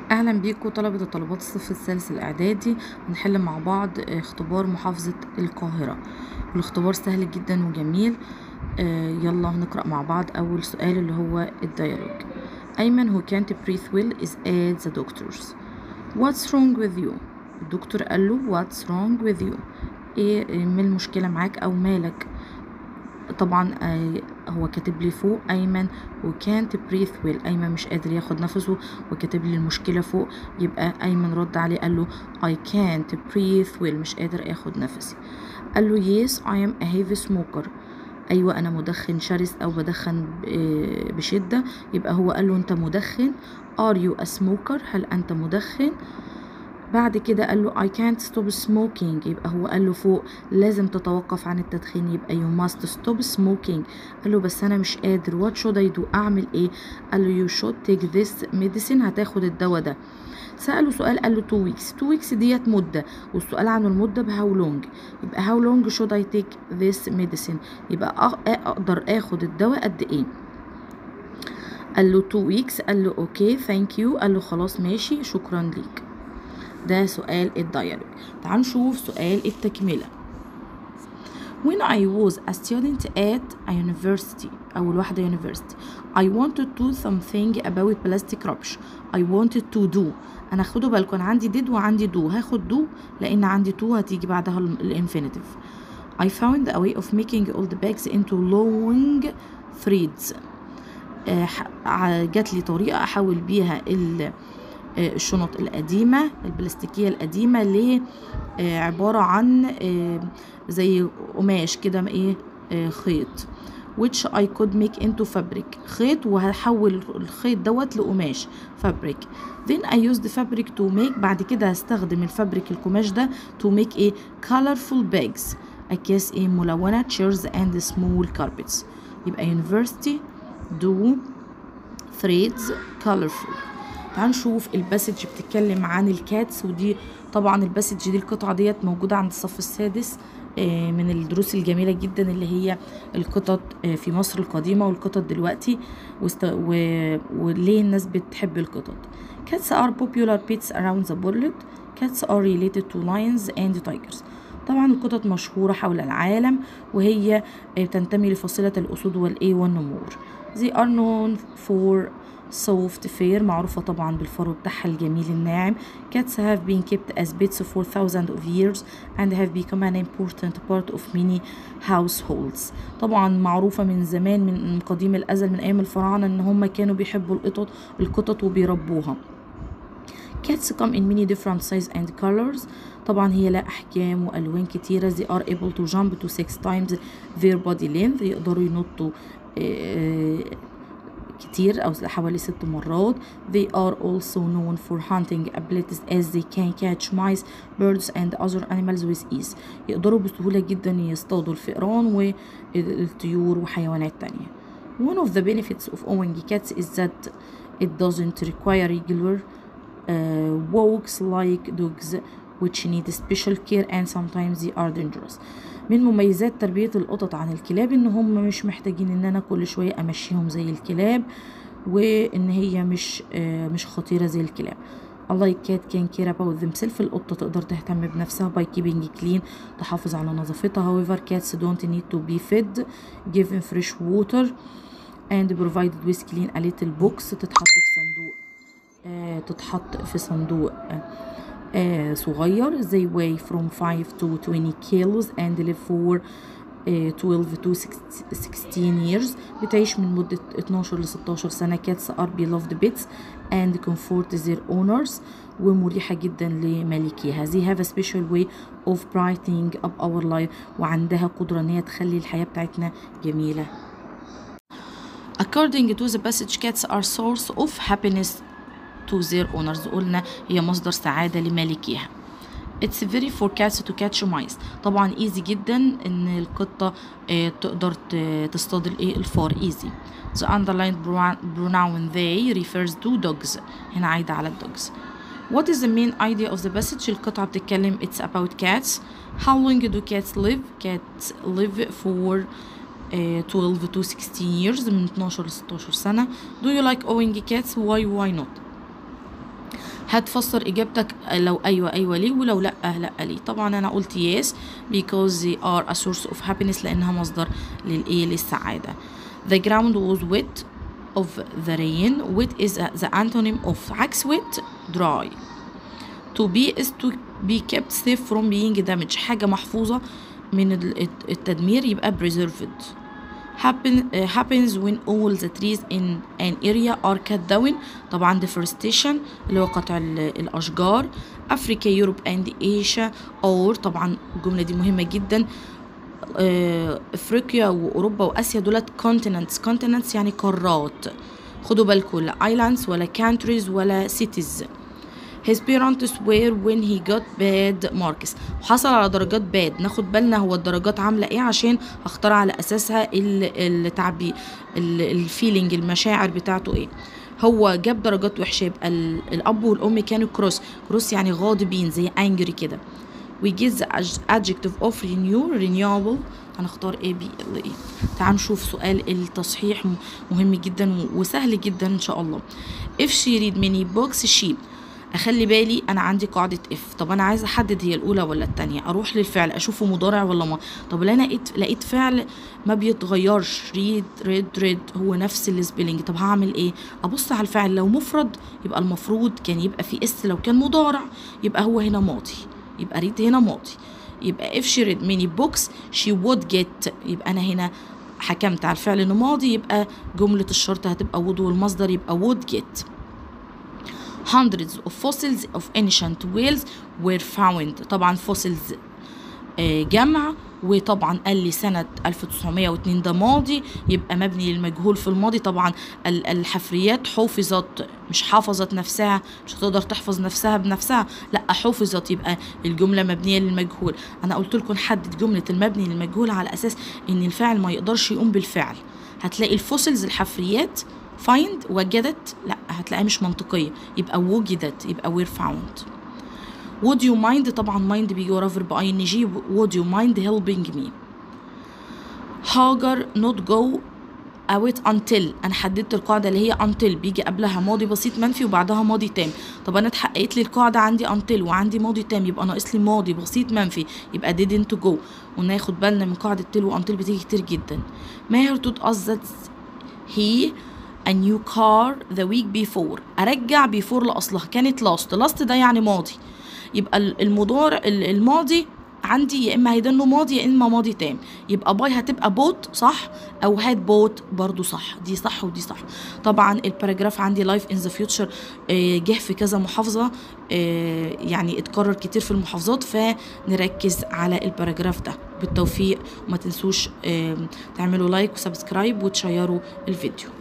اهلا بيكم طلبة وطالبات الصف الثالث الاعدادي هنحل مع بعض اختبار محافظة القاهرة الاختبار سهل جدا وجميل آه، يلا هنقرأ مع بعض اول سؤال اللي هو الديالوج ايمن who can't breathe well is at the doctors what's wrong with you الدكتور قال له what's wrong with you ايه من المشكلة معاك او مالك طبعا آه، هو كاتب لي فوق ايمن وكانت بريث ويل ايمن مش قادر ياخد نفسه وكاتب لي المشكله فوق يبقى ايمن رد عليه قال له I can't breathe well مش قادر اخد نفسي قال له yes I am a heavy smoker ايوه انا مدخن شرس او بدخن ب- بشده يبقى هو قال له انت مدخن are you a smoker هل انت مدخن بعد كده قال له I can't stop smoking يبقى هو قال له فوق لازم تتوقف عن التدخين يبقى you must stop smoking قال له بس أنا مش قادر what should I do أعمل إيه قال له you should take this medicine هتاخد الدواء ده سأله سؤال قال له two weeks two weeks ديت مدة والسؤال عن المدة ب how long يبقى how long should I take this medicine يبقى أق- أقدر آخد الدواء قد إيه قال له two weeks قال له اوكي ثانك يو قال له خلاص ماشي شكرا ليك ده سؤال الديالوج تعال نشوف سؤال التكملة When I was a student at a university أول واحدة university I wanted to do something about plastic rubbish I wanted to do أنا خدوا بالكم أنا عندي did وعندي do هاخد do لأن عندي to هتيجي بعدها ال- الانفينيتيف I found a way of making all the bags into long threads آه، ح- ع- جات لي طريقة أحول بيها ال- آه، الشنط القديمة البلاستيكية القديمة ل آه، عبارة عن آه، زي قماش كده ايه آه، خيط which I could make into fabric خيط وهحول الخيط دوت لقماش fabric then I used the fabric to make بعد كده هستخدم الفابريك القماش ده to make a colorful bags أكياس ايه ملونة chairs and small carpets يبقى university do threads colorful تعال نشوف الباسج بتتكلم عن الكاتس ودي طبعا الباسج دي القطعة ديت موجودة عند الصف السادس آه، من الدروس الجميلة جدا اللي هي القطط آه، في مصر القديمة والقطط دلوقتي واست... و... وليه الناس بتحب القطط Cats are popular pets around the world Cats are related to lions and tigers طبعا القطط مشهورة حول العالم وهي آه، بتنتمي لفصيلة الأسود والإيه والنمور They are known for soft fur معروفة طبعا بالفرو بتاعها الجميل الناعم Cats have been kept as pets for thousands of years and have become an important part of many households طبعا معروفة من زمان من قديم الأزل من أيام الفراعنة إن هم كانوا بيحبوا القطط القطط وبيربوها Cats come in many different size and colors طبعا هي لها أحجام وألوان كتيرة they are able to jump to six times their body length يقدروا ينطوا آه، كتير أو حوالي ست مرات they are also known for hunting abilities as they can catch mice birds and other animals with ease يقدروا بسهولة جدا يصطادوا الفئران والطيور وحيوانات تانية one of the benefits of owning cats is that it doesn't require regular uh, walks like dogs which need special care and sometimes they are dangerous من مميزات تربية القطط عن الكلاب ان هم مش محتاجين ان انا كل شوية امشيهم زي الكلاب وان هي مش آه، مش خطيرة زي الكلاب الله cat can care about themselves القطة تقدر تهتم بنفسها by keeping clean تحافظ على نظافتها however cats don't need to be fed given fresh water and provided with clean a little box تتحط في صندوق آه، تتحط في صندوق آه، آه، صغير they weigh from 5 to 20 kilos and live for آه، 12 to 16 years بتعيش من مدة 12 ل 16 سنة cats are beloved pets and comfort their owners ومريحة جدا لمالكيها they have a special way of brightening up our life وعندها قدرة ان هي تخلي الحياة بتاعتنا جميلة According to the passage, cats are source of happiness to their owners. قلنا هي مصدر سعادة لمالكيها. It's very for cats to catch mice. طبعا easy جدا ان القطة آه، تقدر ت- تصطاد الايه الفار easy. The underlined pronoun- pronoun they refers to dogs. هنا عايدة على الدوجز. What is the main idea of the passage? القطعة بتتكلم it's about cats. How long do cats live? Cats live for آه، 12 to 16 years من 12 ل 16 سنة. Do you like owning cats? Why why not? هتفسر اجابتك لو ايوه ايوه ليه ولو لا لا ليه طبعا انا قلت yes because they are a source of happiness لانها مصدر للايه للسعاده the ground was wet of the rain wet is the antonym of عكس wet dry to be is to be kept safe from being damaged حاجة محفوظة من التدمير يبقى preserved happen, uh, happens when all the trees in an area are cut down طبعا deforestation اللي هو قطع الأشجار أفريقيا يوروب and Asia or طبعا الجملة دي مهمة جدا افريقيا واوروبا واسيا دولت continents continents يعني قارات خدوا بالكم لا islands ولا countries ولا cities his parents were when he got bad marks وحصل على درجات bad ناخد بالنا هو الدرجات عاملة ايه عشان هختار على اساسها التعبير الفيلينج المشاعر بتاعته ايه هو جاب درجات وحشة يبقى الاب والام كانوا كروس كروس يعني غاضبين زي angry كده we get the adjective of renew renewable هنختار A B L E تعال نشوف سؤال التصحيح مهم جدا وسهل جدا ان شاء الله if she read many books she اخلي بالي انا عندي قاعده اف طب انا عايزه احدد هي الاولى ولا الثانيه اروح للفعل اشوفه مضارع ولا ما طب انا لقيت لقيت فعل ما بيتغيرش ريد ريد ريد هو نفس السبيلنج طب هعمل ايه ابص على الفعل لو مفرد يبقى المفروض كان يبقى في اس لو كان مضارع يبقى هو هنا ماضي يبقى ريد هنا ماضي يبقى if she read many books she would get يبقى انا هنا حكمت على الفعل انه ماضي يبقى جملة الشرط هتبقى would والمصدر يبقى would get hundreds of fossils of ancient whales were found طبعا fossils جمع وطبعا قال لي سنة 1902 ده ماضي يبقى مبني للمجهول في الماضي طبعا الحفريات حفظت مش حفظت نفسها مش هتقدر تحفظ نفسها بنفسها لا حفظت يبقى الجملة مبنية للمجهول انا قلت لكم نحدد جملة المبني للمجهول على اساس ان الفاعل ما يقدرش يقوم بالفعل هتلاقي الفوسلز الحفريات find وجدت لا هتلاقيها مش منطقية يبقى وجدت يبقى were found would you mind طبعا mind بيجي ورا verb ing would you mind helping me هاجر not go out until انا حددت القاعده اللي هي until بيجي قبلها ماضي بسيط منفي وبعدها ماضي تام طب انا اتحققت لي القاعده عندي until وعندي ماضي تام يبقى ناقص لي ماضي بسيط منفي يبقى didn't go وناخد بالنا من قاعده till وuntil بتيجي كتير جدا ماهر told us that he a new car the week before ارجع before لاصلها كانت last last ده يعني ماضي يبقى المضارع الماضي عندي يا اما هيدنه ماضي يا اما ماضي تام يبقى باي هتبقى بوت صح او هاد بوت برضو صح دي صح ودي صح طبعا الباراجراف عندي لايف ان ذا فيوتشر جه في كذا محافظه يعني اتكرر كتير في المحافظات فنركز على الباراجراف ده بالتوفيق وما تنسوش تعملوا لايك وسبسكرايب وتشيروا الفيديو